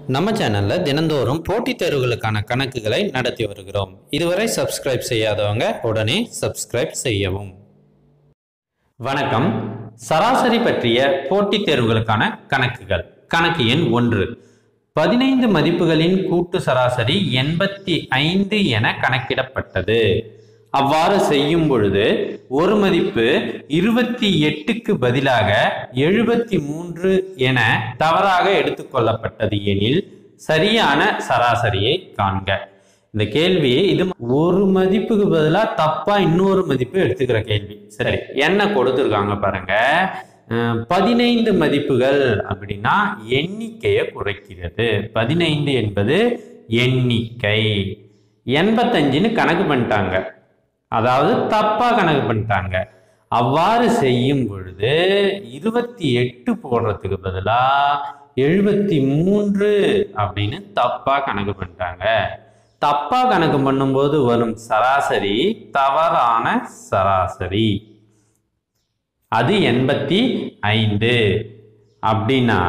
நம்ம சேனல்ல தினந்தோறும் போட்டித் தேர்வுகளுக்கான கணக்குகளை நடத்தி வருகிறோம் இதுவரை சப்ஸ்கிரைப் செய்யாதவங்க உடனே சப்ஸ்கிரைப் செய்யவும் வணக்கம் சராசரி பற்றிய போட்டித் தேர்வுகளுக்கான கணக்குகள் கணக்கு எண் ஒன்று பதினைந்து மதிப்புகளின் கூட்டு சராசரி எண்பத்தி ஐந்து என கணக்கிடப்பட்டது அவ்வாறு செய்யும் பொழுது ஒரு மதிப்பு இருபத்தி எட்டுக்கு பதிலாக எழுபத்தி மூன்று என தவறாக எடுத்துக்கொள்ளப்பட்டது எனில் சரியான சராசரியை காண்க இந்த கேள்வி இது ஒரு மதிப்புக்கு பதிலாக தப்பா இன்னொரு மதிப்பு எடுத்துக்கிற கேள்வி சரி என்ன கொடுத்துருக்காங்க பாருங்க அஹ், பதினைந்து மதிப்புகள் அப்படின்னா எண்ணிக்கையை குறைக்கிறது பதினைந்து என்பது எண்ணிக்கை எண்பத்தஞ்சுன்னு கணக்கு பண்ணிட்டாங்க அதாவது தப்பா கணக்கு பண்ணிட்டாங்க அவ்வாறு செய்யும் பொழுது இருபத்தி எட்டு போடுறதுக்கு பதிலா எழுபத்தி மூன்று அப்படின்னு தப்பா கணக்கு பண்ணிட்டாங்க தப்பா கணக்கு பண்ணும்போது வரும் சராசரி தவறான சராசரி அது எண்பத்தி ஐந்து அப்படின்னா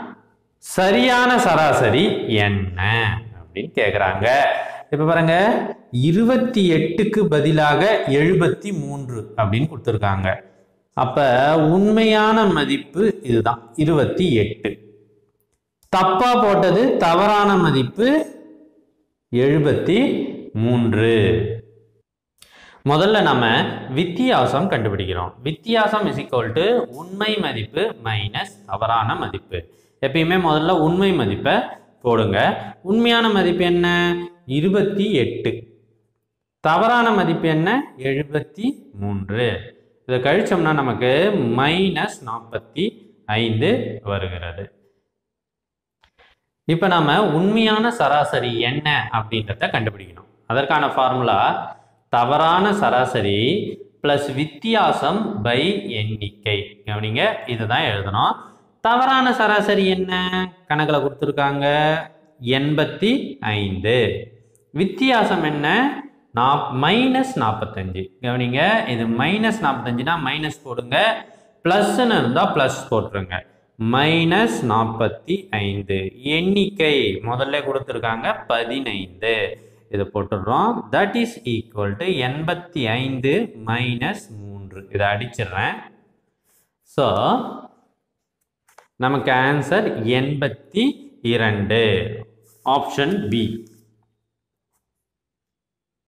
சரியான சராசரி என்ன அப்படின்னு கேக்குறாங்க இப்ப பாருங்க இருபத்தி எட்டுக்கு பதிலாக எழுபத்தி மூன்று அப்படின்னு கொடுத்துருக்காங்க அப்ப உண்மையான மதிப்பு இதுதான் இருபத்தி எட்டு தப்பா போட்டது தவறான மதிப்பு எழுபத்தி மூன்று முதல்ல நம்ம வித்தியாசம் கண்டுபிடிக்கிறோம் வித்தியாசம் இஸ் equal to உண்மை மதிப்பு மைனஸ் தவறான மதிப்பு எப்பயுமே முதல்ல உண்மை மதிப்பை போடுங்க உண்மையான மதிப்பு என்ன இருபத்தி எட்டு தவறான மதிப்பு என்ன எழுபத்தி மூன்று இதை கழிச்சோம்னா நமக்கு மைனஸ் நாற்பத்தி ஐந்து வருகிறது இப்போ நாம உண்மையான சராசரி என்ன அப்படின்றத கண்டுபிடிக்கணும் அதற்கான ஃபார்முலா தவறான சராசரி பிளஸ் வித்தியாசம் பை எண்ணிக்கை கவனிங்க இதுதான் எழுதணும் தவறான சராசரி என்ன கணக்கில் கொடுத்துருக்காங்க எண்பத்தி ஐந்து வித்தியாசம் என்ன நாப் மைனஸ் நாற்பத்தஞ்சு கவனிங்க இது மைனஸ் நாற்பத்தஞ்சுனா மைனஸ் போடுங்க ப்ளஸ்ன்னு இருந்தால் ப்ளஸ் போட்டுருங்க மைனஸ் நாற்பத்தி ஐந்து எண்ணிக்கை முதல்ல கொடுத்துருக்காங்க பதினைந்து இதை போட்டுடுறோம் தட் இஸ் ஈக்குவல் டு எண்பத்தி ஐந்து மைனஸ் மூன்று இதை அடிச்சிடுறேன் ஸோ நமக்கு ஆன்சர் எண்பத்தி இரண்டு ஆப்ஷன் பி